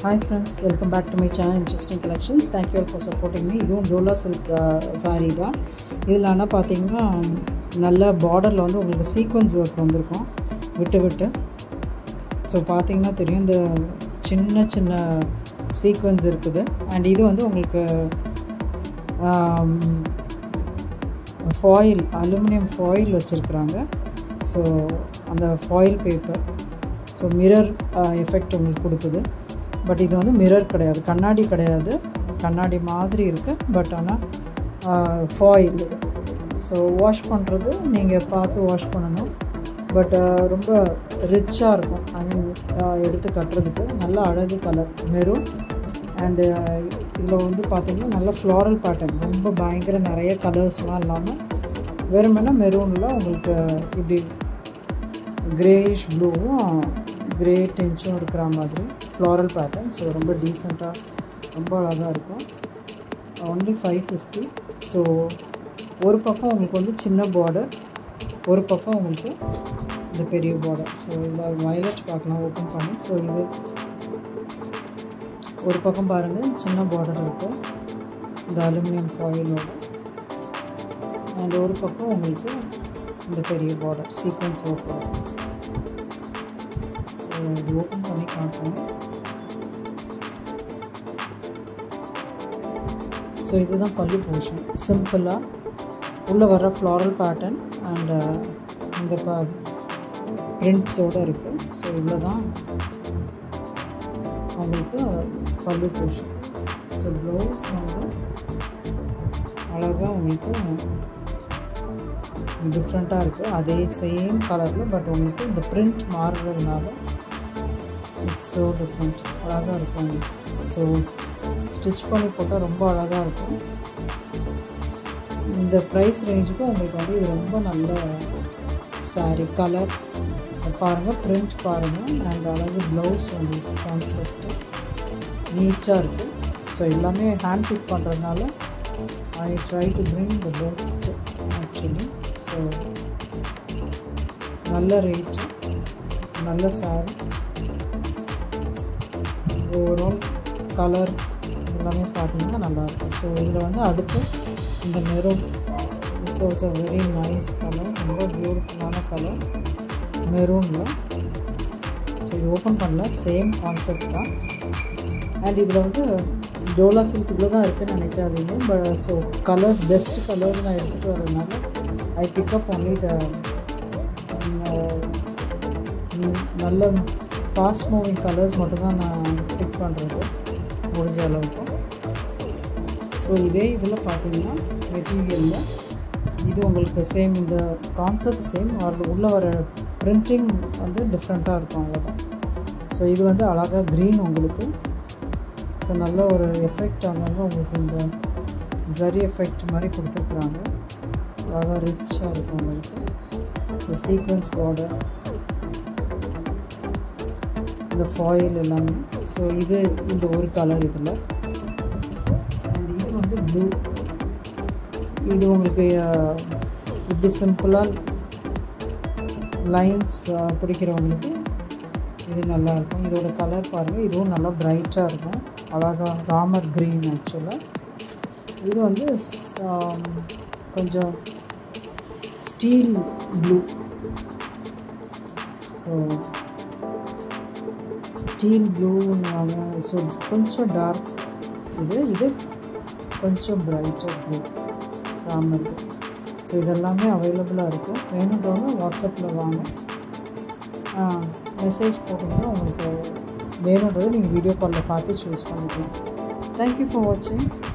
hi friends welcome back to my channel interesting collections thank you all for supporting me இதுவும் dola silk sari தான் இதில் ஆனால் பார்த்தீங்கன்னா நல்ல பார்டரில் வந்து உங்களுக்கு சீக்வன்ஸ் ஒர்க் வந்திருக்கும் விட்டு விட்டு ஸோ பார்த்தீங்கன்னா தெரியும் இந்த சின்ன சின்ன சீக்வன்ஸ் இருக்குது அண்ட் இது வந்து உங்களுக்கு ஃபாயில் அலுமினியம் ஃபாயில் வச்சுருக்குறாங்க ஸோ அந்த foil paper so mirror effect உங்களுக்கு கொடுக்குது பட் இது வந்து மிரர் கிடையாது கண்ணாடி கிடையாது கண்ணாடி மாதிரி இருக்குது பட் ஆனால் ஃபாயில் ஸோ வாஷ் பண்ணுறது நீங்கள் பார்த்து வாஷ் பண்ணணும் பட் ரொம்ப ரிச்சாக இருக்கும் ஐ மீன் எடுத்து கட்டுறதுக்கு நல்ல அழகு கலர் மெரூன் அண்டு இதில் வந்து பார்த்திங்கன்னா நல்ல ஃப்ளாரல் பேட்டர்ன் ரொம்ப பயங்கர நிறைய கலர்ஸ்லாம் இல்லாமல் வெறுமனே மெரூனில் உங்களுக்கு இப்படி க்ரேயிஷ் ப்ளூவும் க்ரே டென்ச்சும் இருக்கிற மாதிரி ஃப்ளாரல் பேட்டர்ன் ஸோ ரொம்ப டீசெண்டாக ரொம்ப அழகாக இருக்கும் ஒன்லி ஃபைவ் ஃபிஃப்டி ஸோ ஒரு பக்கம் உங்களுக்கு வந்து சின்ன பார்டர் ஒரு பக்கம் உங்களுக்கு இந்த பெரிய பார்டர் ஸோ இதில் வயலட் பார்க்கலாம் ஓப்பன் பண்ணி ஸோ இது ஒரு பக்கம் பாருங்கள் சின்ன பார்டர் இருக்கும் இந்த அலுமினியம் ஃபாயிலோட அண்ட் ஒரு பக்கம் உங்களுக்கு இந்த பெரிய பார்டர் சீக்வன்ஸ் ஒர்க் வரும் ஸோ இது ஓப்பன் பண்ணி காட்டுறேன் ஸோ இதுதான் பல்லு போர்ஷன் சிம்பிளாக உள்ளே வர ஃப்ளாரல் பேட்டர்ன் அண்ட் இந்த ப பிரிண்ட்ஸோடு இருக்குது ஸோ இவ்வளோ தான் அவங்களுக்கு பல்லு போர்ஷன் ஸோ ப்ளவுஸ் வந்து அழகாக உங்களுக்கு டிஃப்ரெண்ட்டாக இருக்குது அதே சேம் கலரில் பட் உங்களுக்கு இந்த பிரிண்ட் மாறுறதுனால இட்ஸ் ஸோ டிஃப்ரெண்ட் அழகாக இருக்கும் உங்களுக்கு ஸோ ஸ்டிச் பண்ணி போட்டால் ரொம்ப அழகாக இருக்கும் இந்த ப்ரைஸ் ரேஞ்சுக்கு உங்களுக்கு வந்து இது ரொம்ப நல்ல சாரீ கலர் பாருங்கள் பிரிண்ட் பாருங்கள் அண்ட் அழகு ப்ளவுஸ் உங்களுக்கு கான்செப்ட் நீட்டாக இருக்குது ஸோ எல்லாமே ஹேண்ட் பிக் பண்ணுறதுனால I try to bring the best actually so நல்ல ரேட் நல்ல சாரி ஓவரால் கலர் எல்லாமே பார்த்தீங்கன்னா நல்லாயிருக்கும் ஸோ இதில் வந்து அடுத்து இந்த maroon it's also very nice colour ரொம்ப பியூட்டிஃபுல்லான கலர் மெரூனில் ஸோ இது ஓப்பன் பண்ணல சேம் கான்செப்ட் தான் அண்ட் இதில் வந்து டோலா சில்க் இவ்வளோ தான் இருக்குதுன்னு நினைக்காதீங்க but so colours best colours நான் எடுத்துகிட்டு வரதுனால ஐ பிக்கப் ஒன்லி த நல்ல ஃபாஸ்ட் மூவிங் கலர்ஸ் மட்டும்தான் நான் பிக் பண்ணுறது முடிஞ்ச அளவுக்கு ஸோ இதே இதில் பார்த்தீங்கன்னா மெட்டீரியலில் இது உங்களுக்கு சேம் இந்த கான்செப்ட் சேம் அதில் உள்ளே வர பிரிண்டிங் வந்து டிஃப்ரெண்ட்டாக இருக்கும் அவ்வளோதான் ஸோ இது வந்து அழகாக க்ரீன் உங்களுக்கு ஸோ நல்ல ஒரு எஃபெக்ட் ஆனாங்க உங்களுக்கு இந்த ஜரி எஃபெக்ட் மாதிரி கொடுத்துருக்குறாங்க அழகாக ரிச்சாக இருக்கும் உங்களுக்கு ஸோ சீக்வன்ஸ் பார்டர் இந்த ஃபாயில் எல்லாமே ஸோ இது இந்த ஒரு கலர் இதில் அண்ட் இது வந்து ப்ளூ இது உங்களுக்கு இப்படி சிம்பிளாக லைன்ஸ் பிடிக்கிறவங்களுக்கு இது நல்லாயிருக்கும் இதோட கலர் பாருங்கள் இதுவும் நல்லா ப்ரைட்டாக இருக்கும் அழகாக ராமர் க்ரீன் ஆக்சுவலாக இது வந்து கொஞ்சம் ஸ்டீல் ப்ளூ ஸோ ஸ்டீல் ப்ளூன்னு ஸோ கொஞ்சம் டார்க் இது இது கொஞ்சம் பிரைட்டர் ப்ளூ ராமர் ஸோ இதெல்லாமே அவைலபிளாக இருக்குது வேணுன்றவங்க வாட்ஸ்அப்பில் வாங்க மெசேஜ் போட்டிங்கன்னா உங்களுக்கு வேணுன்றது நீங்கள் வீடியோ காலில் பார்த்து சூஸ் பண்ணிக்கலாம் தேங்க்யூ ஃபார் வாட்சிங்